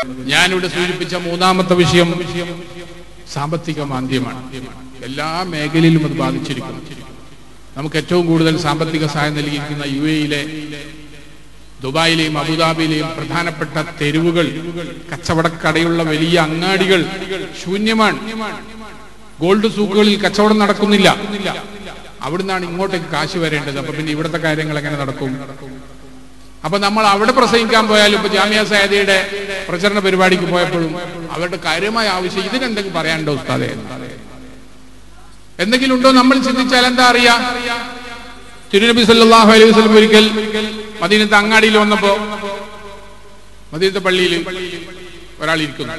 ഞാനിവിടെ സൂചിപ്പിച്ച മൂന്നാമത്തെ വിഷയം സാമ്പത്തിക മാന്ദ്യമാണ് എല്ലാ മേഖലയിലും അത് ബാധിച്ചിരിക്കുന്നു നമുക്ക് ഏറ്റവും കൂടുതൽ സാമ്പത്തിക സഹായം നൽകിയിരിക്കുന്ന യു എയിലെ ദുബായിലെയും അബുദാബിയിലെയും പ്രധാനപ്പെട്ട തെരുവുകൾ കച്ചവടക്കടയുള്ള വലിയ അങ്ങാടികൾ ശൂന്യമാണ് ഗോൾഡ് സൂക്കുകളിൽ കച്ചവടം നടക്കുന്നില്ല അവിടുന്നാണ് ഇങ്ങോട്ടേക്ക് കാശ് വരേണ്ടത് അപ്പൊ പിന്നെ ഇവിടുത്തെ കാര്യങ്ങൾ എങ്ങനെ നടക്കും അപ്പൊ നമ്മൾ അവിടെ പ്രസംഗിക്കാൻ പോയാലും ഇപ്പൊ ജാമ്യ സയദിയുടെ പ്രചരണ പരിപാടിക്ക് പോയപ്പോഴും അവരുടെ കാര്യമായ ആവശ്യം ഇതിനെന്തെങ്കിലും പറയാനുണ്ടോ ഉസ്താദെ എന്തെങ്കിലും ഉണ്ടോ നമ്മൾ ചിന്തിച്ചാൽ എന്താ അറിയാ തിരുനബി സല്ലല്ലാഹു അലൈഹി വസല്ലം ഒരിക്കൽ മദീനത്തെ അങ്ങാടിയിൽ വന്നപ്പോ മദീനത്തെ പള്ളിയിൽ ഒരാൾ ഇരിക്കുന്നു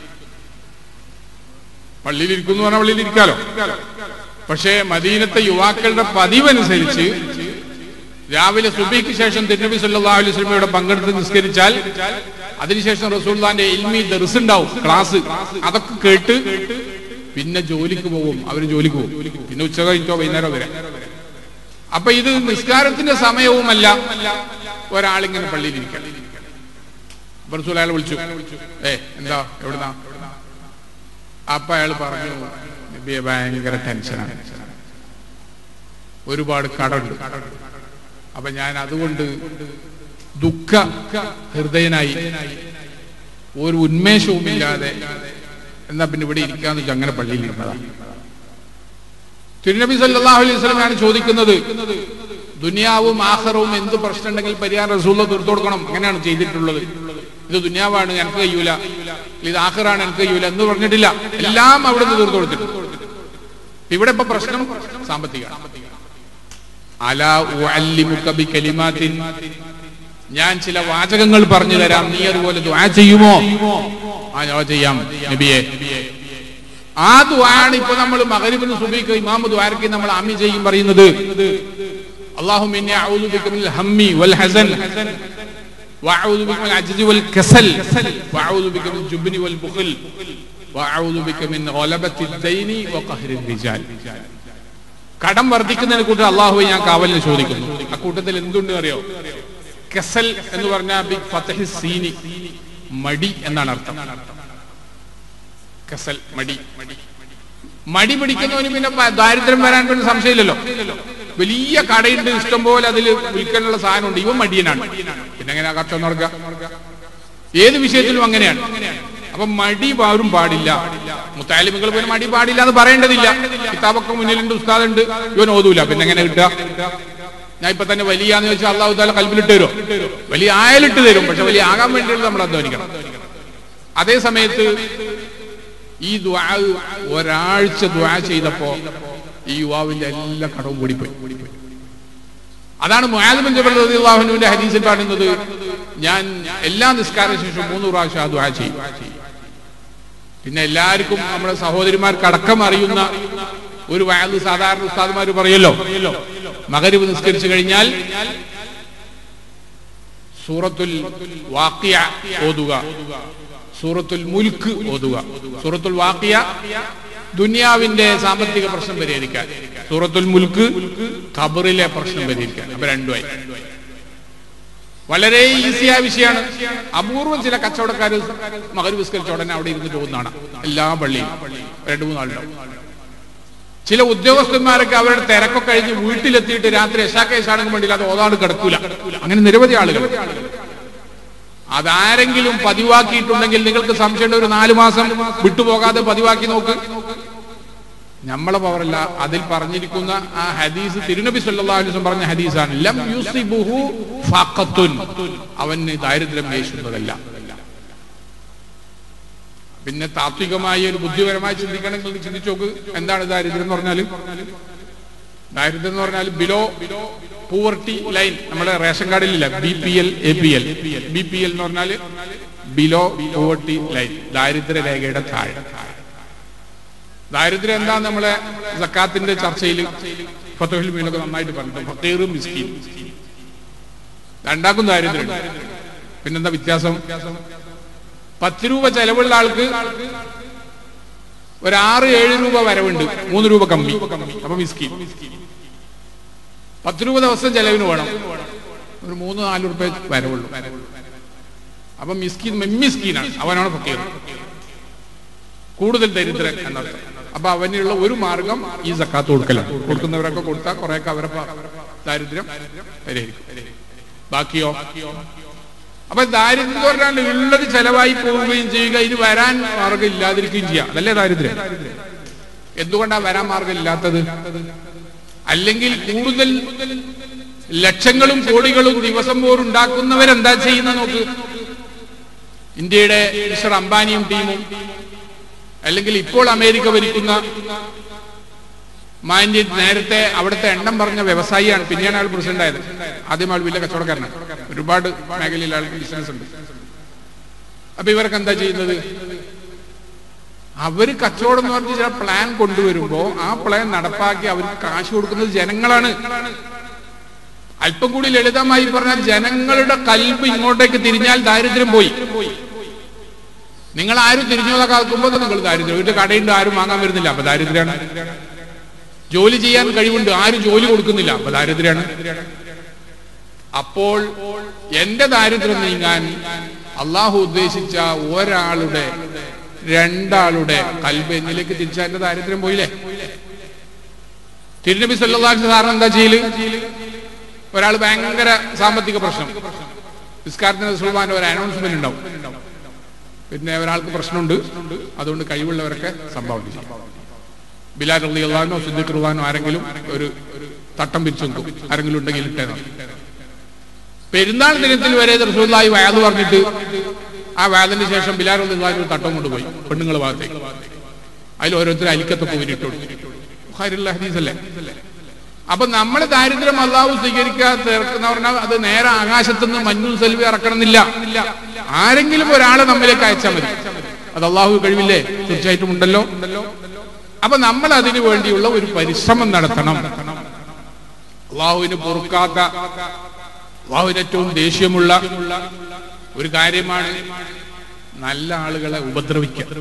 പള്ളിയിൽ ഇരിക്കുന്നു പറഞ്ഞാൽ പള്ളിയിൽ ഇരിക്കാലോ പക്ഷേ മദീനത്തെ യുവാക്കളുടെ പതിവനുസരിച്ച് രാവിലെ സുബിക്ക് ശേഷം തിരുനബി സല്ലല്ലാഹു അലൈഹി വസല്ലമയുടെ പങ്കെടുത്ത് നിസ്കരിച്ചാൽ അതിനുശേഷം റസൂൽദാന്റെ ഇൽമി ദർസ് ഉണ്ടാവും ക്ലാസ് അതൊക്കെ കേട്ട് പിന്നെ ജോലിക്ക് പോകും അവര് ജോലിക്ക് പോകും പിന്നെ ഉച്ച കഴിഞ്ഞോ വൈകുന്നേരം വരെ അപ്പൊ ഇത് നിസ്കാരത്തിന്റെ സമയവുമല്ല ഒരാളിങ്ങനെ പള്ളിയിൽ ഇരിക്കാൻ അപ്പൊ റസൂൽ അയാൾ വിളിച്ചു ഏ എന്താ എവിടുന്നാ അപ്പൊ അയാൾ പറഞ്ഞു നബിയെ ഭയങ്കര ടെൻഷനാണ് ഒരുപാട് കടമുണ്ട് അപ്പൊ ഞാൻ അതുകൊണ്ട് ദുഃഖ ഹൃദയനായി ഒരു ഉന്മേഷവുമില്ലാതെ എന്നാ പിന്നെ ഇവിടെ ഇരിക്കാന്ന് വെച്ചാൽ അങ്ങനെ പള്ളിയിൽ ഇരുന്നതാ തിരുനബി സല്ലല്ലാഹു അലൈഹി വസല്ലമയാണ് ചോദിക്കുന്നത് ദുനിയാവും ആഹ്റവും എന്ത് പ്രശ്നം ഉണ്ടെങ്കിൽ പരിഹാരം റസൂല തീർത്തു കൊടുക്കണം അങ്ങനെയാണ് ചെയ്തിട്ടുള്ളത് ഇത് ദുനിയാവാണ് എനിക്ക് കഴിയൂല ഇത് ആഹ്റാണ് എനിക്ക് കഴിയൂല എന്ന് പറഞ്ഞിട്ടില്ല എല്ലാം അവിടെ നിന്ന് തീർത്തു കൊടുത്തിട്ടുണ്ട് ഇവിടെ ഇപ്പൊ പ്രശ്നം സാമ്പത്തികമാണ് അലാ ഉഅല്ലിമുക ബികലിമാത്തിൻ ഞാൻ ചില വാചകങ്ങൾ പറഞ്ഞു തരാം നീ അതുപോലെ ദുആ ചെയ്യുമോ ആ ഞാൻ ചെയ്യാം നബിയെ ആ ദുആണ് ഇപ്പൊ നമ്മൾ മഗ്രിബിന് സുബഹിക്ക് ഇമാം ദുആർക്ക് നമ്മൾ ആമി ചെയ്യും പറയുന്നത് اللهم اني اعوذ بك من الهم والحزن واعوذ بك من العجز والكسل واعوذ بك من الجبن والبخل واعوذ بك من غلبة الدين وقهر الرجال കടം വർദ്ധിക്കുന്നതിനെ കൂട്ട് അള്ളാഹുവെ ഞാൻ കാവലിന് ചോദിക്കുന്നു ആ കൂട്ടത്തിൽ എന്തുണ്ട് അറിയോ കെസൽ എന്ന് പറഞ്ഞാൽ ബിഗ് ഫത്തഹി സീനി മടി എന്നാണ് അർത്ഥം കെസൽ മടി മടി പിടിക്കുന്നവന് പിന്നെ പ- ദാരിദ്ര്യം വരാൻ പിന്നെ സംശയമില്ലല്ലോ വലിയ കടയുണ്ട് ഇഷ്ടംപോലെ അതിൽ വിൽക്കാനുള്ള സാധനമുണ്ട് ഇവൻ മടിയനാണ് പിന്നെ എങ്ങനെ കച്ചവടം നടക്കുക ഏത് വിഷയത്തിലും അങ്ങനെയാണ് അപ്പൊ മടി പാരും പാടില്ല മുത്താലിമുകൾ പിന്നെ മടി പാടില്ല എന്ന് പറയേണ്ടതില്ല കിതാബൊക്കെ മുന്നിലുണ്ട് ഉസ്താദുണ്ട് ഇവൻ ഓതൂല പിന്നെ എങ്ങനെ കിട്ടുക ഞാൻ ഇപ്പൊ തന്നെ വലിയാന്ന് ചോദിച്ചാൽ അള്ളാഹു താല കൽബിലിട്ട് തരും വലിയ ആയാലിട്ട് തരും പക്ഷെ വലിയ ആകാൻ വേണ്ടിയിട്ട് നമ്മൾ അധ്വാനിക്കണം അതേ സമയത്ത് ഈ ദ്വാ ഒരാഴ്ച ദ്വാ ചെയ്തപ്പോ ഈ യുവാവിന്റെ എല്ലാ കടവും കൂടിപ്പോയി അതാണ് മുആദിബിൻ ജബൽ റളിയല്ലാഹുവിന്റെ ഹദീസിൽ പറയുന്നത് ഞാൻ എല്ലാ നിസ്കാര ശേഷം മൂന്ന് പ്രാവശ്യം ആ ദ്വാ ചെയ്യും പിന്നെ എല്ലാവർക്കും നമ്മുടെ സഹോദരിമാർക്ക് അടക്കം അറിയുന്ന ഒരു വയത് സാധാരണ ഉസ്താദുമാർ പറയല്ലോ മകരിവ് നിസ്കരിച്ചു കഴിഞ്ഞാൽ സൂറത്തുൽ വാക്കിയ ഓതുക സൂറത്തുൽ മുൽക്ക് ഓതുക സൂറത്തുൽ വാക്കിയ ദുനിയാവിന്റെ സാമ്പത്തിക പ്രശ്നം പരിഹരിക്കാൻ സൂറത്തുൽ മുൽക്ക് ഖബറിലെ പ്രശ്നം പരിഹരിക്കാൻ അപ്പൊ രണ്ടുമായി വളരെ ഈസിയായ വിഷയമാണ് അപൂർവം ചില കച്ചവടക്കാർ മകർ വിസ്കരിച്ച ഉടനെ അവിടെ ഇരുന്ന് പോകുന്നതാണ് എല്ലാ പള്ളിയും രണ്ടു മൂന്നാളുണ്ടാവും ചില ഉദ്യോഗസ്ഥന്മാരൊക്കെ അവരുടെ തിരക്കൊക്കെ കഴിഞ്ഞ് വീട്ടിലെത്തിയിട്ട് രാത്രി യശാക്കേശാണെങ്കിൽ വേണ്ടിയില്ല അത് ഓതാട് കിടക്കൂല അങ്ങനെ നിരവധി ആളുകൾ അതാരെങ്കിലും പതിവാക്കിയിട്ടുണ്ടെങ്കിൽ നിങ്ങൾക്ക് സംശയമുണ്ട് ഒരു നാലു മാസം വിട്ടുപോകാതെ പതിവാക്കി നോക്ക് നമ്മളെ പവറല്ല അതിൽ പറഞ്ഞിരിക്കുന്ന ആ ഹദീസ് തിരുനബി സല്ലല്ലാഹു അലൈഹി വസല്ലം പറഞ്ഞ ഹദീസാണ് ലം യുസിബുഹു ഫഖത്തുൻ അവന് ദാരിദ്ര്യം വേശുന്നതല്ല പിന്നെ താത്വികമായി ഒരു ബുദ്ധിപരമായി ചിന്തിക്കണമെങ്കിൽ ചിന്തിച്ചു നോക്ക് എന്താണ് ദാരിദ്ര്യം എന്ന് പറഞ്ഞാൽ ദാരിദ്ര്യം എന്ന് പറഞ്ഞാൽ ബിലോ പൂവർട്ടി ലൈൻ നമ്മുടെ റേഷൻ കാർഡിലില്ല B P L A P L B P L എന്ന് പറഞ്ഞാൽ ബിലോ പൂവർട്ടി ലൈൻ ദാരിദ്ര്യ രേഖയുടെ താഴെ ദാരിദ്ര്യം എന്താ നമ്മളെ സക്കാത്തിന്റെ ചർച്ചയിൽ ഫത്തുഹിൽ മീനൊക്കെ നന്നായിട്ട് പറഞ്ഞു ഫക്കീറും മിസ്കീൻ രണ്ടാക്കും ദാരിദ്ര്യം പിന്നെന്താ വ്യത്യാസം പത്ത് രൂപ ചെലവുള്ള ആൾക്ക് ഒരു ആറ് ഏഴ് രൂപ വരവുണ്ട് മൂന്ന് രൂപ കമ്മി അപ്പൊ മിസ്കീൻ പത്ത് രൂപ ദിവസം ചെലവിന് വേണം ഒരു മൂന്ന് നാല് രൂപ വരവുള്ളൂ അപ്പൊ മിസ്കീൻ മെമ്മിസ്കീനാണ് അവനാണ് ഫക്കീർ കൂടുതൽ ദരിദ്രൻ എന്നർത്ഥം അപ്പൊ അവനുള്ള ഒരു മാർഗം ഈ സക്കാത്ത് കൊടുക്കലാണ് കൊടുക്കുന്നവരൊക്കെ കൊടുത്താൽ കുറെയൊക്കെ അവരെ പ- ദാരിദ്ര്യം പരിഹരിക്കും ബാക്കിയോ അപ്പൊ ദാരിദ്ര്യം എന്ന് പറഞ്ഞാൽ ഉള്ളത് ചെലവായി പോവുകയും ചെയ്യുക ഇനി വരാൻ മാർഗം ഇല്ലാതിരിക്കുകയും ചെയ്യുക അതല്ലേ ദാരിദ്ര്യം എന്തുകൊണ്ടാ വരാൻ മാർഗം ഇല്ലാത്തത് അല്ലെങ്കിൽ കൂടുതൽ ലക്ഷങ്ങളും കോടികളും ദിവസം പോലും ഉണ്ടാക്കുന്നവരെന്താ ചെയ്യുന്ന നോക്ക് ഇന്ത്യയുടെ മിസ്റ്റർ അംബാനിയും ടീമും അല്ലെങ്കിൽ ഇപ്പോൾ അമേരിക്ക ഭരിക്കുന്ന മാന്യ നേരത്തെ അവിടുത്തെ എണ്ണം പറഞ്ഞ വ്യവസായിയാണ് പിന്നെയാണ് അയാൾ പ്രസിഡന്റ് ആയത് ആദ്യം ആൾ വലിയ കച്ചവടക്കാരനാണ് ഒരുപാട് മേഖലയിൽ ആൾക്ക് ബിസിനസ് ഉണ്ട് അപ്പൊ ഇവർക്ക് എന്താ ചെയ്യുന്നത് അവര് കച്ചവടം എന്ന് പറഞ്ഞ് ചില പ്ലാൻ കൊണ്ടുവരുമ്പോ ആ പ്ലാൻ നടപ്പാക്കി അവർക്ക് കാശ് കൊടുക്കുന്നത് ജനങ്ങളാണ് അല്പം കൂടി ലളിതമായി പറഞ്ഞാൽ ജനങ്ങളുടെ കൽബ് ഇങ്ങോട്ടേക്ക് തിരിഞ്ഞാൽ ദാരിദ്ര്യം പോയി നിങ്ങൾ ആരും തിരിഞ്ഞു നോക്കാക്കുമ്പോൾ നിങ്ങൾ ദാരിദ്ര്യം വീട്ടിൽ കടയുണ്ട് ആരും വാങ്ങാൻ വരുന്നില്ല അപ്പൊ ദാരിദ്ര്യമാണ് ജോലി ചെയ്യാൻ കഴിവുണ്ട് ആരും ജോലി കൊടുക്കുന്നില്ല അപ്പൊ ദാരിദ്ര്യമാണ് അപ്പോൾ എന്റെ ദാരിദ്ര്യം നീങ്ങാൻ അള്ളാഹു ഉദ്ദേശിച്ച ഒരാളുടെ രണ്ടാളുടെ കൽബ് എന്നിലേക്ക് തിരിച്ചാൽ എന്റെ ദാരിദ്ര്യം പോയില്ലേ തിരുനബി സല്ലാഹു സാറിന് എന്താ ചെയ്യല് ഒരാൾ ഭയങ്കര സാമ്പത്തിക പ്രശ്നം നിസ്കാരത്തിന് സുൽമാന്റെ ഒരു അനൗൺസ്മെന്റ് ഉണ്ടാവും പിന്നെ ഒരാൾക്ക് പ്രശ്നമുണ്ട് അതുകൊണ്ട് കഴിവുള്ളവരൊക്കെ സംഭാവന ചെയ്യും ബിലാൽ റളിയല്ലാഹുനോ സിദ്ദീഖ് റളിയല്ലാഹുനോ ആരെങ്കിലും ഒരു തട്ടം പിരിച്ചു നോക്കും ആരെങ്കിലും ഉണ്ടെങ്കിൽ ഇട്ടേനോ പെരുന്നാൾ ദിനത്തിൽ വരെ റസൂലുള്ളാഹി വയാത് പറഞ്ഞിട്ട് ആ വാദിന് ശേഷം ബിലാൽ റളിയല്ലാഹു ഒരു തട്ടം കൊണ്ടുപോയി പെണ്ണുങ്ങൾ ഭാഗത്തേക്ക് അതിൽ ഓരോരുത്തർ അലിക്കത്തൊക്കെ ഊരിട്ടു ബുഖാരിയുള്ള ഹദീസ് അല്ലേ അപ്പൊ നമ്മൾ ദാരിദ്ര്യം അള്ളാഹു സ്വീകരിക്കാതെ തീർക്കുന്ന പറഞ്ഞാൽ അത് നേരെ ആകാശത്തുനിന്ന് മഞ്ഞും സെൽവി ഇറക്കണമെന്നില്ല ആരെങ്കിലും ഒരാളെ നമ്മിലേക്ക് അയച്ചാൽ മതി അത് അള്ളാഹു കഴിവില്ലേ തീർച്ചയായിട്ടും ഉണ്ടല്ലോ അപ്പൊ നമ്മൾ അതിനു വേണ്ടിയുള്ള ഒരു പരിശ്രമം നടത്തണം അള്ളാഹുവിന് പൊറുക്കാത്ത അള്ളാഹുവിന് ഏറ്റവും ദേഷ്യമുള്ള ഒരു കാര്യമാണ് നല്ല ആളുകളെ ഉപദ്രവിക്കുക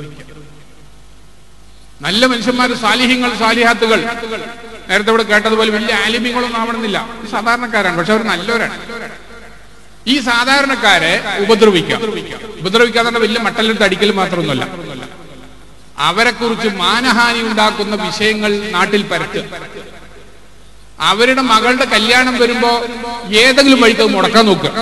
നല്ല മനുഷ്യന്മാർ സാലിഹ്യങ്ങൾ സാലിഹാത്തുകൾ നേരത്തെ ഇവിടെ കേട്ടതുപോലെ വലിയ ആലിമ്യങ്ങളൊന്നും ആവണമെന്നില്ല സാധാരണക്കാരാണ് പക്ഷെ അവർ നല്ലവരാണ് ഈ സാധാരണക്കാരെ ഉപദ്രവിക്കാം ഉപദ്രവിക്കാതെ തന്നെ വലിയ മട്ടലെടുത്ത് അടിക്കൽ മാത്രമൊന്നുമല്ല അവരെ കുറിച്ച് മാനഹാനി ഉണ്ടാക്കുന്ന വിഷയങ്ങൾ നാട്ടിൽ പരത്തുക അവരുടെ മകളുടെ കല്യാണം വരുമ്പോ ഏതെങ്കിലും വഴിക്ക് അത് മുടക്കാൻ നോക്കുക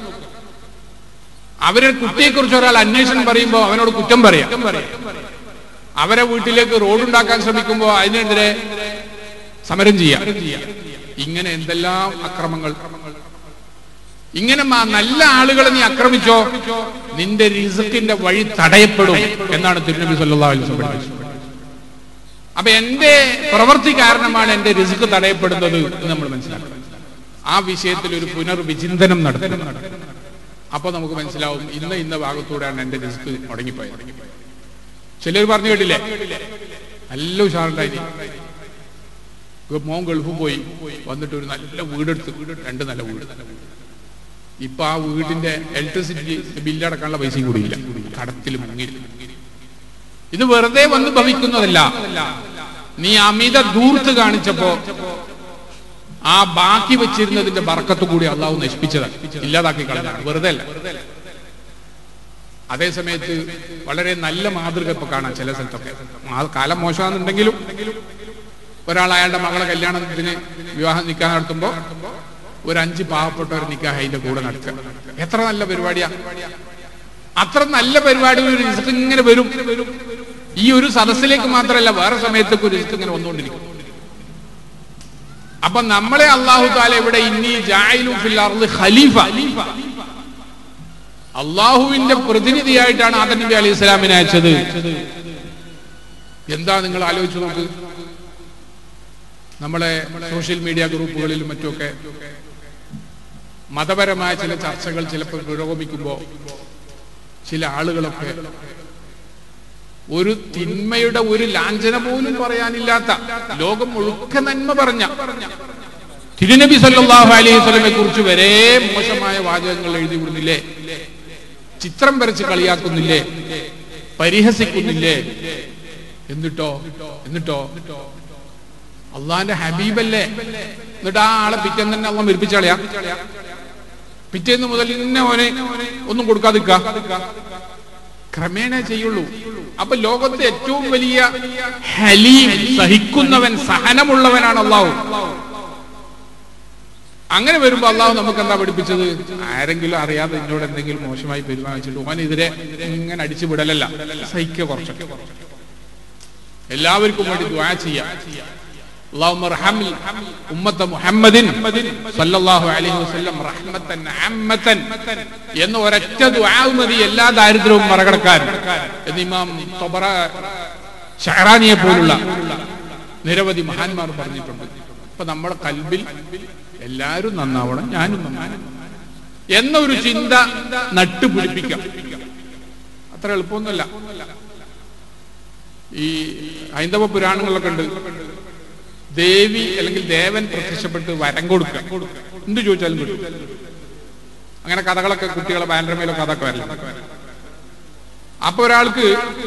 അവരുടെ കുട്ടിയെ കുറിച്ച് ഒരാൾ അന്വേഷണം പറയുമ്പോൾ അവനോട് കുറ്റം പറയാം അവരെ വീട്ടിലേക്ക് റോഡുണ്ടാക്കാൻ ശ്രമിക്കുമ്പോൾ അതിനെതിരെ സമരം ചെയ്യാം ഇങ്ങനെ എന്തെല്ലാം അക്രമങ്ങൾ ഇങ്ങനെ മ- നല്ല ആളുകളെ നീ ആക്രമിച്ചോ നിന്റെ റിസക്കിന്റെ വഴി തടയപ്പെടും എന്നാണ് തിരുനബി സല്ലല്ലാഹു അലൈഹി വസല്ലം പഠിപ്പിച്ചത് അപ്പൊ എന്റെ പ്രവൃത്തി കാരണമാണ് എന്റെ റിസ്ക് തടയപ്പെടുന്നത് എന്ന് നമ്മൾ മനസ്സിലാക്കണം ആ വിഷയത്തിൽ ഒരു പുനർവിചിന്തനം നടത്തണം അപ്പൊ നമുക്ക് മനസ്സിലാവും ഇന്ന ഇന്ന ഭാഗത്തൂടെയാണ് എന്റെ റിസ്ക് മുടങ്ങിപ്പോയത് ചിലർ പറഞ്ഞു കേട്ടില്ലേ നല്ല ഉഷാറുണ്ടായി മോൻ ഗൾഫിൽ പോയി വന്നിട്ട് ഒരു നല്ല വീടെടുത്ത് രണ്ട് നല്ല വീട് ഇപ്പൊ ആ വീടിന്റെ ഇലക്ട്രിസിറ്റി ബില്ലടക്കാനുള്ള പൈസയും കൂടിയില്ല കടത്തിൽ മുങ്ങി ഇത് വെറുതെ വന്ന് ഭവിക്കുന്നതല്ല നീ അമിത ദൂർത്ത് കാണിച്ചപ്പോ ആ ബാക്കി വെച്ചിരുന്നതിന്റെ ബർക്കത്ത് കൂടി അള്ളാഹു നശിപ്പിച്ചതാണ് ഇല്ലാതാക്കി കളഞ്ഞാണ് വെറുതെ അല്ല അതേ സമയത്ത് വളരെ നല്ല മാതൃക ഇപ്പൊ കാണാം ചില സ്ഥലത്തൊക്കെ ആ കാലം മോശമാണെന്നുണ്ടെങ്കിലും ഒരാൾ അയാളുടെ മകളെ കല്യാണത്തിന് വിവാഹം നിൽക്കാൻ നടത്തുമ്പോ ഒരു അഞ്ച് പാവപ്പെട്ടവർ നിൽക്കാഹ് അതിന്റെ കൂടെ നടത്തുക എത്ര നല്ല പരിപാടിയാ അത്ര നല്ല പരിപാടി ഒരു റിസ്ക് ഇങ്ങനെ വരും ഈ ഒരു സദസ്സിലേക്ക് മാത്രമല്ല വേറെ സമയത്തൊക്കെ ഒരു റിസ്ക് ഇങ്ങനെ വന്നുകൊണ്ടിരിക്കും അപ്പൊ നമ്മളെ അള്ളാഹു താല ഇവിടെ ഇന്നി ജായിലു ഫിൽ അർള് ഖലീഫ അള്ളാഹുവിന്റെ പ്രതിനിധിയായിട്ടാണ് ആദം നബി അലൈഹി ഇസ്ലാമിനെ അയച്ചത് എന്താ നിങ്ങൾ ആലോചിച്ചു നോക്ക് നമ്മളെ സോഷ്യൽ മീഡിയ ഗ്രൂപ്പുകളിലും മറ്റുമൊക്കെ മതപരമായ ചില ചർച്ചകൾ ചിലപ്പോൾ പുരോഗമിക്കുമ്പോൾ ചില ആളുകളൊക്കെ ഒരു തിന്മയുടെ ഒരു ലാഞ്ചന പോലും പറയാനില്ലാത്ത ലോകം മുഴുക്ക നന്മ പറഞ്ഞ തിരുനബി സല്ലല്ലാഹു അലൈഹി വസല്ലമയെ കുറിച്ച് വരെ മോശമായ വാചകങ്ങൾ എഴുതി വിടുന്നില്ലേ ചിത്രം വരച്ച് കളിയാക്കുന്നില്ലേ പരിഹസിക്കുന്നില്ലേ എന്നിട്ടോ എന്നിട്ടോ അള്ളാന്റെ ഹബീബല്ലേ എന്നിട്ട് ആ ആളെ പിറ്റം തന്നെ അള്ള മരിപ്പിച്ചളയാ പിറ്റേന്ന് മുതൽ ഇന്നെ ഓനെ ഒന്നും കൊടുക്കാതിക്ക ക്രമേണ ചെയ്യുള്ളൂ അപ്പൊ ലോകത്തെ ഏറ്റവും വലിയ ഹലീം സഹിക്കുന്നവൻ സഹനമുള്ളവനാണ് അള്ളാഹു അങ്ങനെ വരുമ്പോ അള്ളാഹു നമുക്ക് എന്താ പഠിപ്പിച്ചത് ആരെങ്കിലും അറിയാതെ എന്നോട് എന്തെങ്കിലും മോശമായി പെരുമാറിച്ചിട്ട് ഓനെതിരെ ഇങ്ങനെ അടിച്ചു വിടലല്ല സഹിക്കുക കുറച്ചൊക്കെ എല്ലാവർക്കും വേണ്ടി ദ്വാ ചെയ്യാം اللهم ارحم ഉമ്മത്ത മുഹമ്മദിൻ സല്ലല്ലാഹു അലൈഹി വസല്ലം റഹ്മത്തൻ അമ്മത്തൻ എന്ന ഒരൊറ്റ ദുആ മതി എല്ലാ ദാരിദ്ര്യവും മറികടക്കാൻ എന്ന് ഇമാം തൊബറ ഷഹറാനിയെ പോലുള്ള നിരവധി മഹാന്മാർ പറഞ്ഞിട്ടുണ്ട് അപ്പൊ നമ്മുടെ കൽബിൽ എല്ലാവരും നന്നാവണം ഞാനും നന്നാവണം എന്നൊരു ചിന്ത നട്ടുപിടിപ്പിക്കാം അത്ര എളുപ്പമൊന്നുമല്ല ഈ ഹൈന്ദവ പുരാണങ്ങളിലൊക്കെ ഉണ്ട് ദേവി അല്ലെങ്കിൽ ദേവൻ പ്രത്യക്ഷപ്പെട്ട് വരം കൊടുക്കുക എന്ത് ചോദിച്ചാലും കിട്ടും അങ്ങനെ കഥകളൊക്കെ കുട്ടികളെ ബാൻഡ്രമയിലൊക്കെ അതൊക്കെ വരില്ല അപ്പൊ ഒരാൾക്ക്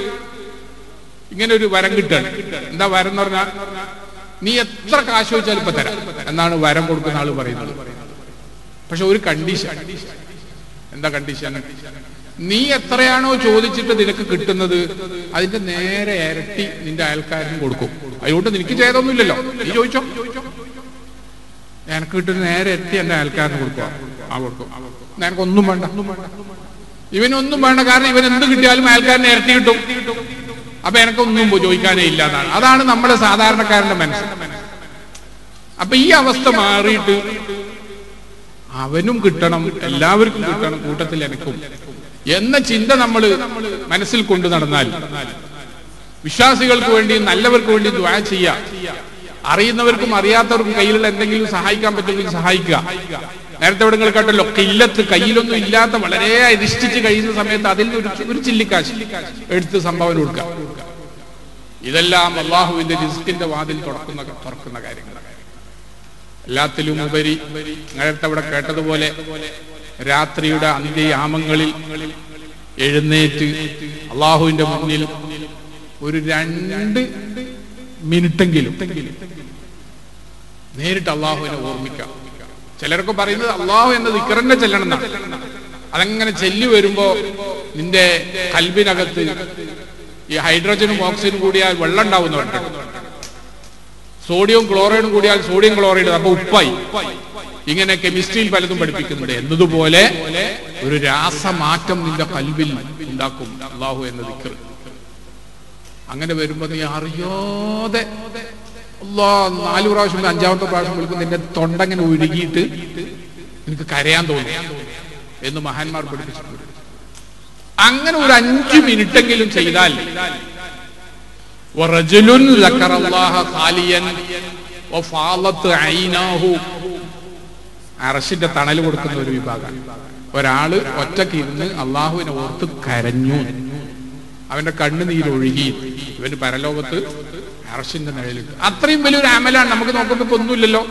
ഇങ്ങനെ ഒരു വരം കിട്ടുകയാണ് എന്താ വരം എന്ന് പറഞ്ഞാൽ നീ എത്ര കാശ് ചോദിച്ചാലും ഇപ്പൊ തരാം എന്നാണ് വരം കൊടുക്കുന്ന ആള് പറയുന്നത് പക്ഷെ ഒരു കണ്ടീഷൻ എന്താ കണ്ടീഷൻ നീ എത്രയാണോ ചോദിച്ചിട്ട് നിനക്ക് കിട്ടുന്നത് അതിന്റെ നേരെ ഇരട്ടി നിന്റെ അയൽക്കാരനും കൊടുക്കും അതുകൊണ്ട് നിനക്ക് ചെയ്തൊന്നുമില്ലല്ലോ നീ ചോദിച്ചോ എനിക്ക് കിട്ടുന്ന നേരെ എത്തി എന്റെ അയൽക്കാരന് കൊടുക്കുക ആ കൊടുക്കും നിനക്കൊന്നും വേണ്ട ഇവനൊന്നും വേണ്ട കാരണം ഇവൻ എന്ത് കിട്ടിയാലും അയൽക്കാരന് ഇരട്ടി കിട്ടും അപ്പൊ എനക്കൊന്നും ചോദിക്കാനേ ഇല്ല എന്നാണ് അതാണ് നമ്മുടെ സാധാരണക്കാരന്റെ മനസ്സ് അപ്പൊ ഈ അവസ്ഥ മാറിയിട്ട് അവനും കിട്ടണം എല്ലാവർക്കും കിട്ടണം കൂട്ടത്തിൽ എനക്കും എന്ന ചിന്ത നമ്മൾ മനസ്സിൽ കൊണ്ടു നടന്നാൽ വിശ്വാസികൾക്ക് വേണ്ടി നല്ലവർക്ക് വേണ്ടി ദ്വാ ചെയ്യാം അറിയുന്നവർക്കും അറിയാത്തവർക്കും കയ്യിലുള്ള എന്തെങ്കിലും സഹായിക്കാൻ പറ്റുമെങ്കിൽ സഹായിക്കുക നേരത്തെ ഇവിടെ നിങ്ങൾ കേട്ടല്ലോ കില്ലത്ത് കയ്യിലൊന്നും ഇല്ലാത്ത വളരെ അരിഷ്ടിച്ച് കഴിയുന്ന സമയത്ത് അതിൽ നിന്ന് ഒരു ഒരു ചില്ലിക്കാശ് എടുത്ത് സംഭാവന കൊടുക്കുക ഇതെല്ലാം അള്ളാഹുവിന്റെ റിസ്കിന്റെ വാതിൽ തുറക്കുന്ന തുറക്കുന്ന കാര്യങ്ങളാണ് എല്ലാത്തിലും ഉപരി നേരത്തെ അവിടെ കേട്ടതുപോലെ രാത്രിയുടെ അന്ത്യയാമങ്ങളിൽ എഴുന്നേറ്റ് അള്ളാഹുവിന്റെ മുന്നിൽ ഒരു രണ്ട് മിനിറ്റെങ്കിലും നേരിട്ട് അള്ളാഹുവിനെ ഓർമ്മിക്കാം ചിലരൊക്കെ പറയുന്നത് അള്ളാഹു എന്ന ദിക്കറിന്റെ ചെല്ലണം എന്നാണ് അതങ്ങനെ ചെല്ലി വരുമ്പോ നിന്റെ കൽബിനകത്ത് ഈ ഹൈഡ്രജനും ഓക്സിജനും കൂടിയാൽ വെള്ളം ഉണ്ടാവുന്നുണ്ട് സോഡിയം ക്ലോറൈഡും കൂടിയാൽ സോഡിയം ക്ലോറൈഡ് അപ്പൊ ഉപ്പായി ഇങ്ങനെ കെമിസ്ട്രിയിൽ പലതും പഠിപ്പിക്കുന്നുണ്ട് എന്നതുപോലെ ഒരു രാസമാറ്റം നിന്റെ കൽവിൽ ഉണ്ടാക്കും അള്ളാഹു എന്ന ദിക്കർ അങ്ങനെ വരുമ്പോ നീ അറിയാതെ അല്ലാ നാല് പ്രാവശ്യം അഞ്ചാമത്തെ പ്രാവശ്യം വിളിക്കും നിന്റെ തൊണ്ടങ്ങനെ ഉരുകിയിട്ട് നിനക്ക് കരയാൻ തോന്നും എന്ന് മഹാന്മാർ പഠിപ്പിച്ചിട്ടുണ്ട് അങ്ങനെ ഒരു അഞ്ചു മിനിറ്റെങ്കിലും ചെയ്താൽ ورجل ذكر الله خاليا وفاضت عيناه അറശിന്റെ തണൽ കൊടുക്കുന്ന ഒരു വിഭാഗം ഒരാള് ഒറ്റക്ക് ഇരുന്ന് അള്ളാഹുവിനെ ഓർത്ത് കരഞ്ഞു അവന്റെ കണ്ണുനീരൊഴുകി ഇവന് പരലോകത്ത് അറശിന്റെ നിഴലിട്ട് അത്രയും വലിയൊരു അമലാണ് നമുക്ക് നോക്കുമ്പോ ഇപ്പൊ ഒന്നുമില്ലല്ലോ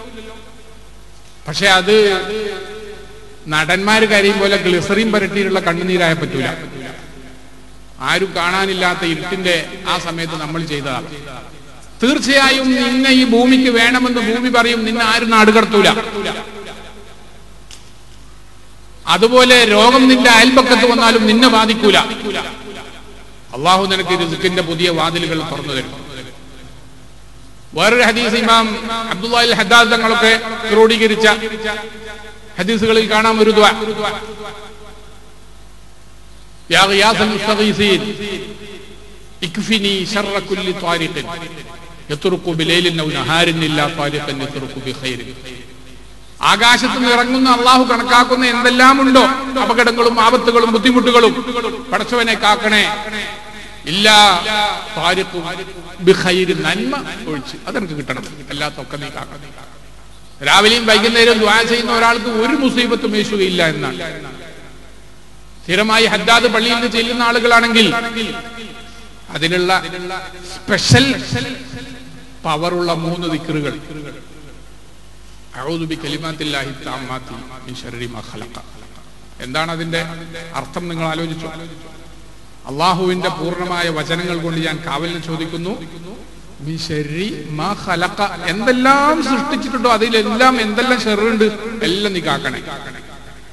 പക്ഷെ അത് നടന്മാര് കരയും പോലെ ഗ്ലിസറിൻ പരട്ടിയിട്ടുള്ള കണ്ണുനീരായ പറ്റൂല ആരും കാണാനില്ലാത്ത ഇരുട്ടിന്റെ ആ സമയത്ത് നമ്മൾ ചെയ്തതാണ് തീർച്ചയായും നിന്നെ ഈ ഭൂമിക്ക് വേണമെന്ന് ഭൂമി പറയും നിന്നെ ആരും നാടുകടത്തൂല അതുപോലെ രോഗം നിന്റെ അയൽപക്കത്ത് വന്നാലും നിന്നെ ബാധിക്കൂല അള്ളാഹു നിനക്ക് രിസുക്കിന്റെ പുതിയ വാതിലുകൾ തുറന്നു തരും വേറൊരു ഹദീസ് ഇമാം അബ്ദുല്ലാഹിൽ ഹദ്ദാദ് തങ്ങളൊക്കെ ക്രോഡീകരിച്ച ഹദീസുകളിൽ കാണാം ഒരു ദ്വാ يا غياث المستغيثين اكفني شر كل طارق يطرق بليل او نهار الا طارقا يطرق بخير ആകാശത്ത് നിന്ന് ഇറങ്ങുന്ന അള്ളാഹു കണക്കാക്കുന്ന എന്തെല്ലാം ഉണ്ടോ അപകടങ്ങളും ആപത്തുകളും ബുദ്ധിമുട്ടുകളും പടച്ചവനെ കാക്കണേ ഇല്ല താരിഖും ബിഖൈരി നന്മ ഒഴിച്ച് അതെനിക്ക് കിട്ടണം അല്ലാത്തൊക്കെ നീ കാക്കണം രാവിലെയും വൈകുന്നേരവും ദ്വാ ചെയ്യുന്ന ഒരാൾക്ക് ഒരു മുസീബത്തും യേശുകയില്ല എന്നാണ് സ്ഥിരമായി ഹദ്ദാദ് പള്ളിയിൽ നിന്ന് ചെല്ലുന്ന ആളുകളാണെങ്കിൽ അതിനുള്ള സ്പെഷ്യൽ പവറുള്ള മൂന്ന് ദിക്കറുകൾ എന്താണ് അതിന്റെ അർത്ഥം നിങ്ങൾ ആലോചിച്ചു അള്ളാഹുവിന്റെ പൂർണ്ണമായ വചനങ്ങൾ കൊണ്ട് ഞാൻ കാവലിന് ചോദിക്കുന്നു എന്തെല്ലാം സൃഷ്ടിച്ചിട്ടുണ്ടോ അതിലെല്ലാം എന്തെല്ലാം ഷെറുണ്ട് എല്ലാം നീ കാക്കണേ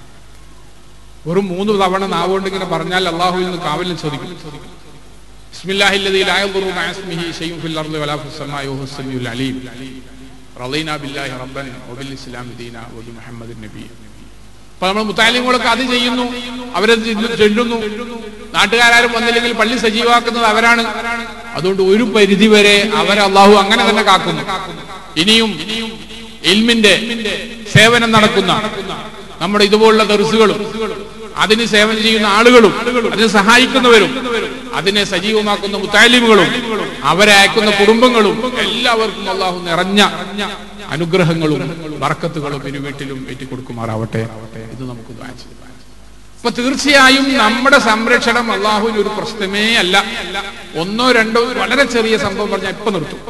ഒരു മൂന്ന് തവണ നാവുകൊണ്ട് ഇങ്ങനെ പറഞ്ഞാൽ അള്ളാഹുവിൽ നിന്ന് കാവലിൽ ചോദിക്കും ബിസ്മില്ലാഹില്ലദീ ലാ യദുറു മഅ ഇസ്മിഹി ശൈഉൻ ഫിൽ അർളി വലാ ഫിസ് സമാഇ വഹുവ സമീഉൽ അലീം റളീനാ ബില്ലാഹി റബ്ബൻ വബിൽ ഇസ്ലാമി ദീന വബി മുഹമ്മദിൻ നബി അപ്പൊ നമ്മൾ മുത്താലിങ്ങളൊക്കെ അത് ചെയ്യുന്നു അവരത് ചെല്ല്- ചെല്ലുന്നു നാട്ടുകാരും വന്നില്ലെങ്കിൽ പള്ളി സജീവാക്കുന്നത് അവരാണ് അതുകൊണ്ട് ഒരു പരിധി വരെ അവരെ അള്ളാഹു അങ്ങനെ തന്നെ കാക്കുന്നു ഇനിയും ഇൽമിന്റെ സേവനം നടക്കുന്ന നമ്മുടെ ഇതുപോലുള്ള ദർസുകളും അതിന് സേവനം ചെയ്യുന്ന ആളുകളും അതിന് സഹായിക്കുന്നവരും അതിനെ സജീവമാക്കുന്ന മുത്താലിമുകളും അവരെ അയക്കുന്ന കുടുംബങ്ങളും എല്ലാവർക്കും അള്ളാഹു നിറഞ്ഞ അനുഗ്രഹങ്ങളും വർക്കത്തുകളും ഇരു വീട്ടിലും ഏറ്റിക്കൊടുക്കുമാറാവട്ടെ ഇത് നമുക്ക് ദുആ ചെയ്യാം. അപ്പൊ തീർച്ചയായും നമ്മുടെ സംരക്ഷണം അള്ളാഹുവിന് ഒരു പ്രശ്നമേ അല്ല ഒന്നോ രണ്ടോ വളരെ ചെറിയ സംഭവം പറഞ്ഞാൽ ഇപ്പൊ നിർത്തും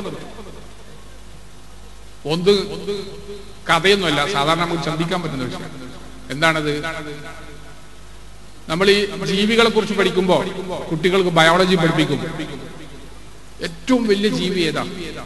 ഒന്ന് കഥയൊന്നുമല്ല സാധാരണ നമുക്ക് ചിന്തിക്കാൻ പറ്റുന്ന വിഷയം എന്താണത് നമ്മൾ ഈ ജീവികളെ കുറിച്ച് പഠിക്കുമ്പോൾ കുട്ടികൾക്ക് ബയോളജി പഠിപ്പിക്കും ഏറ്റവും വലിയ ജീവി ഏതാ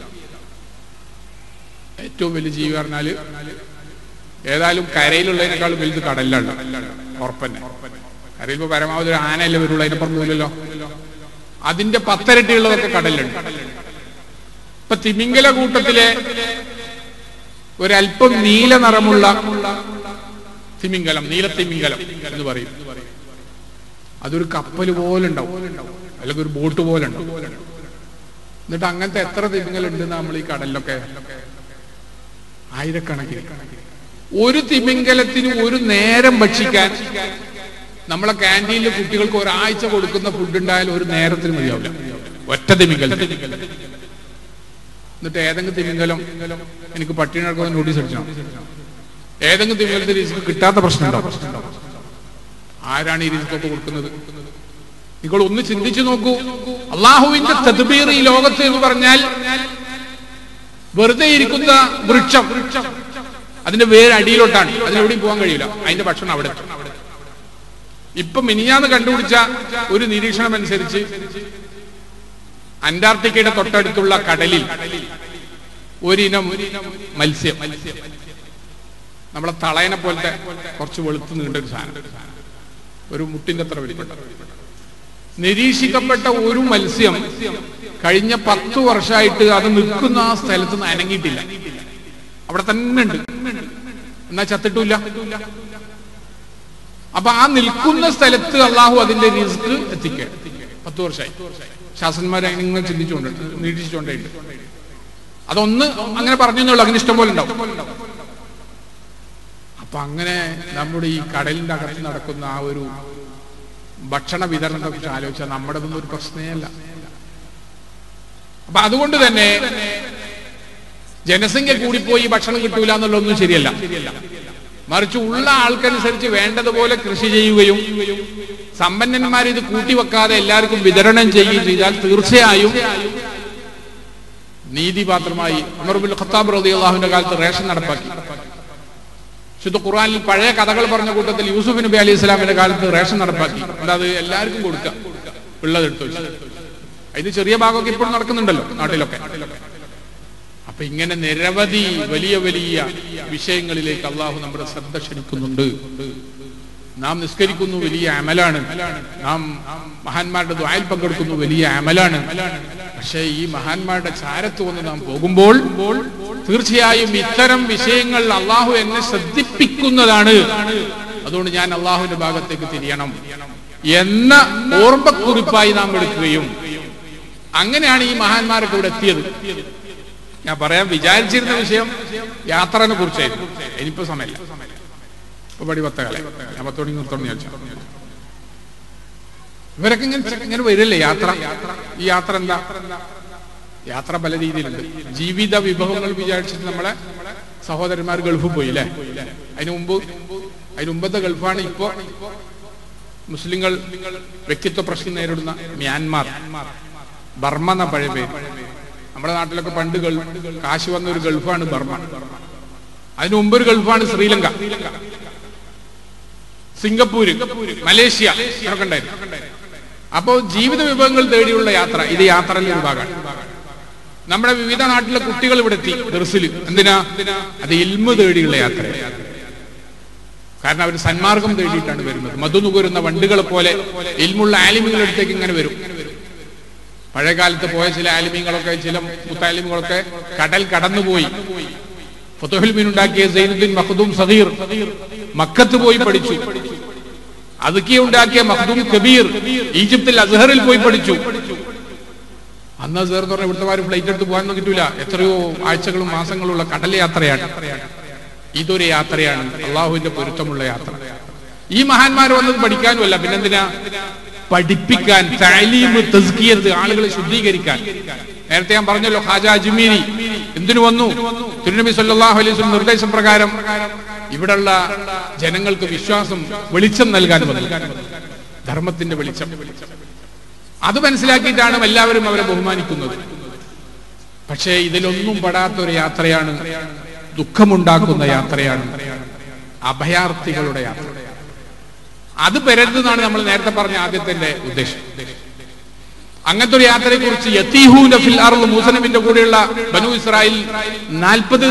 ഏറ്റവും വലിയ ജീവി പറഞ്ഞാല് ഏതായാലും കരയിലുള്ളതിനേക്കാൾ വലുത് കടലിലാണ് ഉറപ്പന്നെ കരയിൽ ഇപ്പൊ പരമാവധി ഒരു ആനയല്ലേ വരുള്ളൂ അതിനപ്പുറം പോലല്ലോ അതിന്റെ പത്തരട്ടിയുള്ളതൊക്കെ കടലിലുണ്ട് ഇപ്പൊ തിമിംഗല കൂട്ടത്തിലെ ഒരല്പം നീല നിറമുള്ള തിമിംഗലം നീലത്തിമിംഗലം എന്ന് പറയും അതൊരു കപ്പൽ പോലെ ഉണ്ടാവും അല്ലെങ്കിൽ ഒരു ബോട്ട് പോലെ ഉണ്ടാവും എന്നിട്ട് അങ്ങനത്തെ എത്ര തിമിംഗലം ഉണ്ട് നമ്മൾ ഈ കടലിലൊക്കെ ആയിരക്കണക്കിന് ഒരു തിമിംഗലത്തിന് ഒരു നേരം ഭക്ഷിക്കാൻ നമ്മളെ ക്യാൻറ്റീനിൽ കുട്ടികൾക്ക് ഒരാഴ്ച കൊടുക്കുന്ന ഫുഡ് ഉണ്ടായാലും ഒരു നേരത്തിന് മതിയാവില്ല ഒറ്റ തിമിംഗലം എന്നിട്ട് ഏതെങ്കിലും തിമിംഗലം എനിക്ക് പട്ടിണി നടക്കുന്ന നോട്ടീസ് അടിച്ചോ ഏതെങ്കിലും തിമിംഗലത്തിന് റിസ്ക് കിട്ടാത്ത പ്രശ്നമുണ്ടോ ആരാണ് ഈ റിസ്ക്കൊക്കെ കൊടുക്കുന്നത് നിങ്ങൾ ഒന്ന് ചിന്തിച്ചു നോക്കൂ അള്ളാഹുവിന്റെ തദ്ബീർ ഈ ലോകത്ത് എന്ന് പറഞ്ഞാൽ വെറുതെ ഇരിക്കുന്ന വൃക്ഷം അതിന്റെ വേര് അടിയിലോട്ടാണ് അതിനെവിടെയും പോകാൻ കഴിയില്ല അതിന്റെ ഭക്ഷണം അവിടെ എത്തും. ഇപ്പൊ മിനിഞ്ഞാന്ന് കണ്ടുപിടിച്ച ഒരു നിരീക്ഷണം അനുസരിച്ച് അന്റാർട്ടിക്കയുടെ തൊട്ടടുത്തുള്ള കടലിൽ ഒരിനം മത്സ്യം നമ്മളെ തളയനെ പോലത്തെ കുറച്ച് വെളുത്ത് നീണ്ട ഒരു സാധനം ഒരു മുട്ടിന്റെ അത്ര വലിപ്പട്ട നിരീക്ഷിക്കപ്പെട്ട ഒരു മത്സ്യം കഴിഞ്ഞ പത്തു വർഷമായിട്ട് അത് നിൽക്കുന്ന ആ സ്ഥലത്ത് നിന്ന് അനങ്ങിയിട്ടില്ല അവിടെ തന്നെ ഉണ്ട് എന്നാ ചത്തിട്ടില്ല അപ്പൊ ആ നിൽക്കുന്ന സ്ഥലത്ത് അള്ളാഹു അതിന്റെ റിസ്ക് എത്തിക്കുക പത്ത് വർഷമായി ശാസന്മാരെ നിങ്ങൾ ചിന്തിച്ചുകൊണ്ട് നിരീക്ഷിച്ചുകൊണ്ടേണ്ട് അതൊന്ന് അങ്ങനെ പറഞ്ഞെന്നുള്ളൂ അങ്ങനെ ഇഷ്ടം പോലെ ഉണ്ടാവും അപ്പൊ അങ്ങനെ നമ്മുടെ ഈ കടലിന്റെ അകത്ത് നടക്കുന്ന ആ ഒരു ഭക്ഷണ വിതരണത്തെ കുറിച്ച് ആലോചിച്ചാൽ നമ്മുടെ ഒന്നും ഒരു പ്രശ്നമേ അല്ല അപ്പൊ അതുകൊണ്ട് തന്നെ ജനസംഖ്യ കൂടിപ്പോയി ഭക്ഷണം കിട്ടൂല എന്നുള്ളതൊന്നും ശരിയല്ല മറിച്ച് ഉള്ള ആൾക്കനുസരിച്ച് വേണ്ടതുപോലെ കൃഷി ചെയ്യുകയും സമ്പന്നന്മാർ ഇത് കൂട്ടിവെക്കാതെ എല്ലാവർക്കും വിതരണം ചെയ്യുകയും ചെയ്താൽ തീർച്ചയായും നീതിപാത്രമായി ഉമർബുൽ ഖത്താബ് റതി അള്ളാഹുവിന്റെ കാലത്ത് റേഷൻ നടപ്പാക്കി ശുദ്ധ ഖുർആനിൽ പഴയ കഥകൾ പറഞ്ഞ കൂട്ടത്തിൽ യൂസുഫ് നബി അലി ഇസ്ലാമിന്റെ കാലത്ത് റേഷൻ നടപ്പാക്കി അത് എല്ലാവർക്കും കൊടുക്കാം ഉള്ളതെടുത്തു വെച്ച്. ഇത് ചെറിയ ഭാഗമൊക്കെ ഇപ്പോഴും നടക്കുന്നുണ്ടല്ലോ നാട്ടിലൊക്കെ അപ്പൊ ഇങ്ങനെ നിരവധി വലിയ വലിയ വിഷയങ്ങളിലേക്ക് അള്ളാഹു നമ്മുടെ ശ്രദ്ധ ക്ഷണിക്കുന്നുണ്ട് നാം നിസ്കരിക്കുന്നു വലിയ അമലാണ് നാം മഹാന്മാരുടെ ദ്വായിൽ പങ്കെടുക്കുന്നു വലിയ അമലാണ് പക്ഷേ ഈ മഹാന്മാരുടെ ചാരത്ത് വന്ന് നാം പോകുമ്പോൾ തീർച്ചയായും ഇത്തരം വിഷയങ്ങൾ അള്ളാഹു എന്നെ ശ്രദ്ധിപ്പിക്കുന്നതാണ് അതുകൊണ്ട് ഞാൻ അള്ളാഹുവിന്റെ ഭാഗത്തേക്ക് തിരിയണം എന്ന ഓർമ്മക്കുറിപ്പായി നാം എടുക്കുകയും അങ്ങനെയാണ് ഈ മഹാന്മാരൊക്കെ ഇവിടെ എത്തിയത് ഞാൻ പറയാൻ വിചാരിച്ചിരുന്ന വിഷയം യാത്രനെ കുറിച്ചായിരുന്നു ഇനിയിപ്പോ സമയമില്ല ഇപ്പൊ പടി പത്തകാലം ഞാൻ പത്തോണി നിർത്തോണം ചോദിച്ചു ഇവരൊക്കെ ഇങ്ങനെ ഇങ്ങനെ വരില്ലേ യാത്ര ഈ യാത്ര എന്താ യാത്ര പല രീതിയിലുണ്ട് ജീവിത വിഭവങ്ങൾ വിചാരിച്ചിട്ട് നമ്മളെ സഹോദരന്മാർ ഗൾഫിൽ പോയി അല്ലേ അതിനു മുമ്പ് അതിന് മുമ്പത്തെ ഗൾഫാണ് ഇപ്പോ മുസ്ലിങ്ങൾ വ്യക്തിത്വ പ്രശ്നം നേരിടുന്ന മ്യാൻമാർ ബർമ്മ എന്ന പഴയ പേര് നമ്മുടെ നാട്ടിലൊക്കെ പണ്ട് ഗൾഫ് കാശ് വന്ന ഒരു ഗൾഫാണ് ബർമ്മ അതിനു മുമ്പ് ഒരു ഗൾഫാണ് ശ്രീലങ്ക സിംഗപ്പൂര് മലേഷ്യ ഇതൊക്കെ ഉണ്ടായിരുന്നു അപ്പോ ജീവിത വിഭവങ്ങൾ തേടിയുള്ള യാത്ര ഇത് യാത്രയിലെ ഒരു ഭാഗമാണ് നമ്മുടെ വിവിധ നാട്ടിലെ കുട്ടികൾ ഇവിടെ എത്തി ദർസിൽ എന്തിനാ അത് ഇൽമ തേടിയുള്ള യാത്ര കാരണം അവർ സന്മാർഗം തേടിയിട്ടാണ് വരുന്നത് മധു നുകരുന്ന വണ്ടുകളെ പോലെ ഇൽമുള്ള ആലിമികളുടെ അടുത്തേക്ക് ഇങ്ങനെ വരും പഴയ കാലത്ത് പോയ ചില ആലിമീങ്ങളൊക്കെ ചില മുത്താലിമികളൊക്കെ കടൽ കടന്നുപോയി ഫതുഹുൽ മീൻ ഉണ്ടാക്കിയ സൈനുദ്ദീൻ മഖ്ദൂം സഗീർ മക്കത്ത് പോയി പഠിച്ചു അതുക്കി ഉണ്ടാക്കിയ മഖ്ദൂം കബീർ ഈജിപ്തിൽ അസ്ഹറിൽ പോയി പഠിച്ചു അന്ന് അസ്ഹർ എന്ന് പറഞ്ഞ ഇവിടുത്തെ ഫ്ലൈറ്റ് എടുത്ത് പോകാനൊന്നും കിട്ടൂല എത്രയോ ആഴ്ചകളും മാസങ്ങളും ഉള്ള കടൽ യാത്രയാണ് ഇതൊരു യാത്രയാണ് അള്ളാഹുവിന്റെ പൊരുത്തമുള്ള യാത്ര ഈ മഹാന്മാർ വന്നത് പഠിക്കാനുമല്ല പിന്നെന്തിനാ പഠിപ്പിക്കാൻ താലീമ് തസ്കിയത്ത് ആളുകളെ ശുദ്ധീകരിക്കാൻ നേരത്തെ ഞാൻ പറഞ്ഞല്ലോ ഹാജ അജ്മീരി എന്തിനു വന്നു തിരുനബി സല്ലല്ലാഹു അലൈഹി വസല്ലം നിർദ്ദേശപ്രകാരം ഇവിടെയുള്ള ജനങ്ങൾക്ക് വിശ്വാസം വെളിച്ചം നൽകാൻ വന്നു ധർമ്മത്തിന്റെ വെളിച്ചം അത് മനസ്സിലാക്കിയിട്ടാണ് എല്ലാവരും അവരെ ബഹുമാനിക്കുന്നത് പക്ഷേ ഇതിലൊന്നും പെടാത്ത ഒരു യാത്രയാണ് ദുഃഖമുണ്ടാക്കുന്ന യാത്രയാണ് അഭയാർത്ഥികളുടെ യാത്ര അത് പെരരുതെന്നാണ് നമ്മൾ നേരത്തെ പറഞ്ഞ ആദ്യത്തിന്റെ ഉദ്ദേശം അങ്ങനത്തെ ഒരു യത്രയെ കുറിച്ച് യത്തീഹൂന്റെ ഫിൽ അർള് മൂസനബിന്റെ കൂടെയുള്ള ബനു ഇസ്രായേൽ നാൽപ്പത്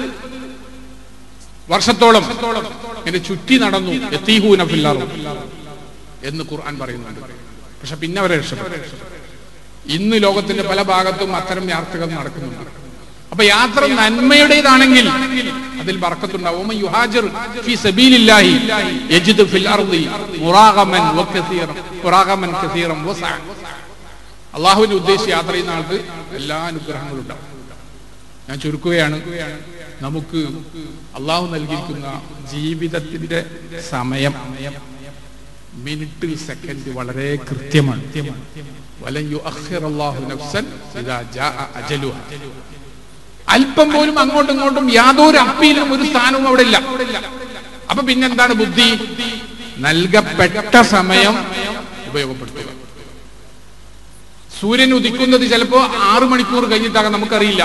വർഷത്തോളം ഇങ്ങനെ ചുറ്റി നടന്നു യത്തീഹൂന ഫിൽ അർള് എന്ന് ഖുർആൻ പറയുന്നുണ്ട് പക്ഷെ പിന്നെ അവരെ രക്ഷപ്പെട്ടു ഇന്ന് ലോകത്തിന്റെ പല ഭാഗത്തും അത്തരം യാത്രകൾ നടക്കുന്നുണ്ട് അപ്പൊ യാത്ര നന്മയുടേതാണെങ്കിൽ അതിൽ ബർക്കത്തുണ്ടാവും യുഹാജിർ ഫി സബീലില്ലാഹി യജിദ് ഫിൽ അർദി മുറാഗമൻ വകസീറൻ മുറാഗമൻ കസീറൻ വസഅ അള്ളാഹുവിന്റെ ഉദ്ദേശിച്ച് യാത്ര ചെയ്യുന്ന ആൾക്ക് എല്ലാ അനുഗ്രഹങ്ങളും ഉണ്ടാവും ഞാൻ ചുരുക്കുകയാണ് നമുക്ക് അള്ളാഹു നൽകിയിരിക്കുന്ന ജീവിതത്തിന്റെ സമയം മിനിറ്റ് സെക്കൻഡ് വളരെ കൃത്യമാണ് വലൻ യുഅഖിറ അല്ലാഹു നഫ്സൻ ഇദാ ജാഅ അജലുഹ അല്പം പോലും അങ്ങോട്ടും ഇങ്ങോട്ടും യാതൊരു അപ്പീലും ഒരു സ്ഥാനവും അവിടെ ഇല്ല അപ്പൊ പിന്നെന്താണ് ബുദ്ധി നൽകപ്പെട്ട സമയം ഉപയോഗപ്പെടുത്തുക സൂര്യൻ ഉദിക്കുന്നത് ചിലപ്പോ ആറു മണിക്കൂർ കഴിഞ്ഞിട്ടാകാം നമുക്കറിയില്ല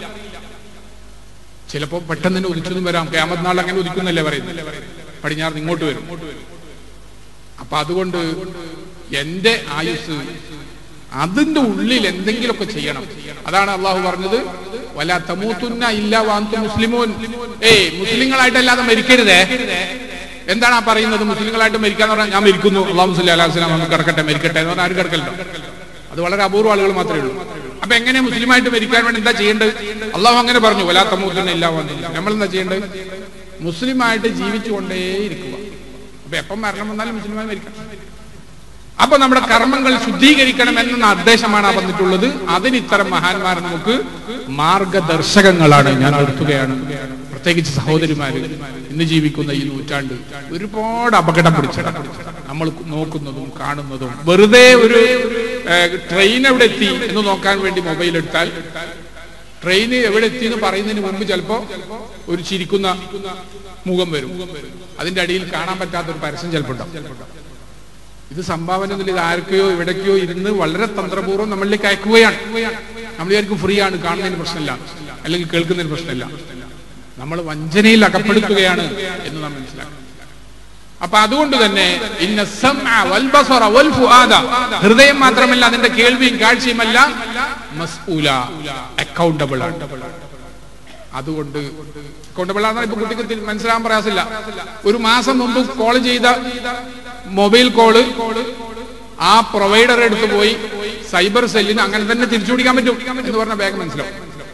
ചിലപ്പോ പെട്ടെന്ന് തന്നെ ഉദിച്ചതും വരാം ക്യാമത് നാൾ അങ്ങനെ ഉദിക്കുന്നല്ലേ പറയുന്നത് പടിഞ്ഞാറ് ഇങ്ങോട്ട് വരും അപ്പൊ അതുകൊണ്ട് എന്റെ ആയുസ് അതിന്റെ ഉള്ളിൽ എന്തെങ്കിലുമൊക്കെ ചെയ്യണം അതാണ് അള്ളാഹു പറഞ്ഞത് വല തമൂത്തുന്ന ഇല്ല വാന്തു മുസ്ലിമോൻ ഏയ് മുസ്ലിങ്ങളായിട്ടല്ലാതെ മരിക്കരുതേ എന്താണ് ആ പറയുന്നത് മുസ്ലിങ്ങളായിട്ട് മരിക്കാന്ന് പറഞ്ഞാൽ ഞാൻ മരിക്കുന്നു അള്ളാഹു മുസ്ലി അലാഹു വസ്ലാം നമുക്ക് കിടക്കട്ടെ മരിക്കട്ടെ എന്ന് പറഞ്ഞാൽ ആരും കിടക്കല്ലോ അത് വളരെ അപൂർവ ആളുകൾ മാത്രമേ ഉള്ളൂ അപ്പൊ എങ്ങനെ മുസ്ലിമായിട്ട് മരിക്കാൻ വേണ്ടി എന്താ ചെയ്യേണ്ടത് അള്ളാഹു അങ്ങനെ പറഞ്ഞു വലാ തമൂത്തുന്ന ഇല്ല വാന്തു നമ്മൾ എന്താ ചെയ്യേണ്ടത് മുസ്ലിമായിട്ട് ജീവിച്ചുകൊണ്ടേ ഇരിക്കുക അപ്പൊ എപ്പം മരണം വന്നാലും മുസ്ലിമായി മരിക്കണം അപ്പൊ നമ്മുടെ കർമ്മങ്ങൾ ശുദ്ധീകരിക്കണം എന്ന നിർദ്ദേശമാണ് വന്നിട്ടുള്ളത് അതിന് ഇത്തരം മഹാന്മാർ നമുക്ക് മാർഗദർശകങ്ങളാണ് ഞാൻ നിർത്തുകയാണ് പ്രത്യേകിച്ച് സഹോദരിമാര് ഇന്ന് ജീവിക്കുന്ന ഈ നൂറ്റാണ്ട് ഒരുപാട് അപകടം പിടിച്ചട നമ്മൾ നോക്കുന്നതും കാണുന്നതും വെറുതെ ഒരു ട്രെയിൻ എവിടെ എത്തി എന്ന് നോക്കാൻ വേണ്ടി മൊബൈൽ എടുത്താൽ ട്രെയിൻ എവിടെ എത്തി എന്ന് പറയുന്നതിന് മുമ്പ് ചിലപ്പോ ഒരു ചിരിക്കുന്ന മുഖം വരും അതിന്റെ അടിയിൽ കാണാൻ പറ്റാത്ത ഒരു പരസ്യം ചിലപ്പോൾ ഉണ്ടാവും ഇത് സംഭാവന ഒന്നുമില്ല ഇത് ആർക്കയോ എവിടേക്കോ ഇരുന്ന് വളരെ തന്ത്രപൂർവ്വം നമ്മളിലേക്ക് അയക്കുകയാണ് നമ്മൾ വിചാരിക്കും ഫ്രീ ആണ് കാണുന്നതിന് പ്രശ്നമില്ല അല്ലെങ്കിൽ കേൾക്കുന്നതിന് പ്രശ്നമില്ല നമ്മൾ വഞ്ചനയിൽ അകപ്പെടുത്തുകയാണ് എന്ന് നാം മനസ്സിലാക്കണം അപ്പൊ അതുകൊണ്ട് തന്നെ ഇന്ന സമഅ വൽ ബസറ വൽ ഫുആദ ഹൃദയം മാത്രമല്ല അതിന്റെ കേൾവിയും കാഴ്ചയുമല്ല മസ്ഊല അക്കൗണ്ടബിൾ ആണ് അതുകൊണ്ട് അക്കൗണ്ടബിൾ ആണെന്ന് ഇപ്പൊ കുട്ടിക്ക് മനസ്സിലാകാൻ പ്രയാസമില്ല ഒരു മാസം മുമ്പ് കോൾ ചെയ്ത മൊബൈൽ കോള് ആ പ്രൊവൈഡർ എടുത്ത് പോയി സൈബർ സെല്ലിന് അങ്ങനെ തന്നെ തിരിച്ചു പിടിക്കാൻ പറ്റും എന്ന് പറഞ്ഞ വേഗം മനസ്സിലാവും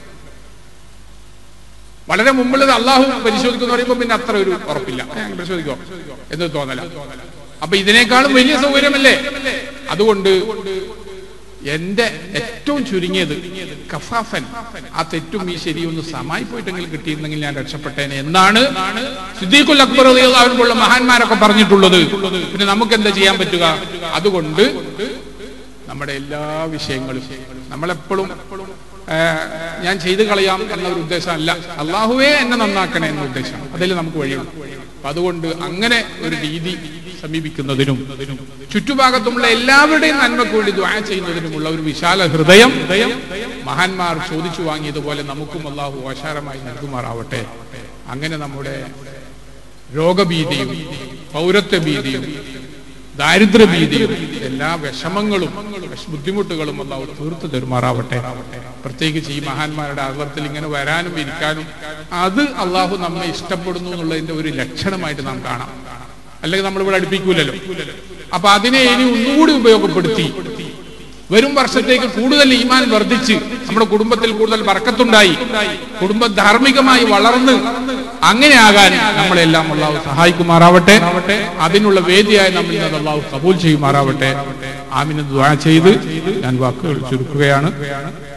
വളരെ മുമ്പുള്ളത് അള്ളാഹു പരിശോധിക്കുന്ന പറയുമ്പോൾ പിന്നെ അത്ര ഒരു ഉറപ്പില്ല ഞാൻ പരിശോധിക്കോ എന്ന് തോന്നല അപ്പൊ ഇതിനേക്കാളും വലിയ സൗകര്യമല്ലേ അതുകൊണ്ട് എന്റെ ഏറ്റവും ചുരുങ്ങിയത് കഫാഫൻ ആ തെറ്റും ഈ ശരിയും ഒന്ന് സമായി പോയിട്ടെങ്കിൽ കിട്ടിയിരുന്നെങ്കിൽ ഞാൻ രക്ഷപ്പെട്ടേനെ എന്നാണ് സിദ്ദീഖുൽ അക്ബർ അവനുള്ള മഹാന്മാരൊക്കെ പറഞ്ഞിട്ടുള്ളത് പിന്നെ നമുക്ക് എന്താ ചെയ്യാൻ പറ്റുക അതുകൊണ്ട് നമ്മുടെ എല്ലാ വിഷയങ്ങളും നമ്മളെപ്പോഴും ഞാൻ ചെയ്തു കളയാം എന്ന ഒരു ഉദ്ദേശമല്ല അള്ളാഹുവേ എന്നെ നന്നാക്കണേ എന്ന ഉദ്ദേശം അതിൽ നമുക്ക് വഴിയുണ്ട് അപ്പൊ അതുകൊണ്ട് അങ്ങനെ ഒരു രീതി സമീപിക്കുന്നതിനും ചുറ്റുഭാഗത്തുമുള്ള എല്ലാവരുടെയും നന്മയ്ക്ക് വേണ്ടി ദ്വായ ചെയ്യുന്നതിനുമുള്ള ഒരു വിശാല ഹൃദയം മഹാന്മാർ ചോദിച്ചു വാങ്ങിയതുപോലെ നമുക്കും അള്ളാഹു ഓശാരമായി നൽകുമാറാവട്ടെ അങ്ങനെ നമ്മുടെ രോഗഭീതിയും പൗരത്വ ഭീതിയും ദാരിദ്ര്യഭീതിയും എല്ലാ വിഷമങ്ങളും ബുദ്ധിമുട്ടുകളും അള്ളാഹു തീർത്തു തരുമാറാവട്ടെ പ്രത്യേകിച്ച് ഈ മഹാന്മാരുടെ ആദർത്തിൽ ഇങ്ങനെ വരാനും ഇരിക്കാനും അത് അള്ളാഹു നമ്മെ ഇഷ്ടപ്പെടുന്നു എന്നുള്ളതിന്റെ ഒരു ലക്ഷണമായിട്ട് നാം കാണാം അല്ലെങ്കിൽ നമ്മൾ ഇവിടെ അടുപ്പിക്കൂലല്ലോ അപ്പൊ അതിനെ ഇനി ഒന്നുകൂടി ഉപയോഗപ്പെടുത്തി വരും വർഷത്തേക്ക് കൂടുതൽ ഈമാൻ വർദ്ധിച്ച് നമ്മുടെ കുടുംബത്തിൽ കൂടുതൽ വർക്കത്തുണ്ടായി കുടുംബം ധാർമ്മികമായി വളർന്ന് അങ്ങനെ ആകാൻ നമ്മളെല്ലാം അള്ളാഹു സഹായിക്കുമാറാവട്ടെ അതിനുള്ള വേദിയായി നമ്മിൽ നിന്ന് അള്ളാഹു കബൂൽ ചെയ്യുമാറാവട്ടെ ആമിന് ദ്വാ ചെയ്ത് ഞാൻ വാക്കുകൾ ചുരുക്കുകയാണ്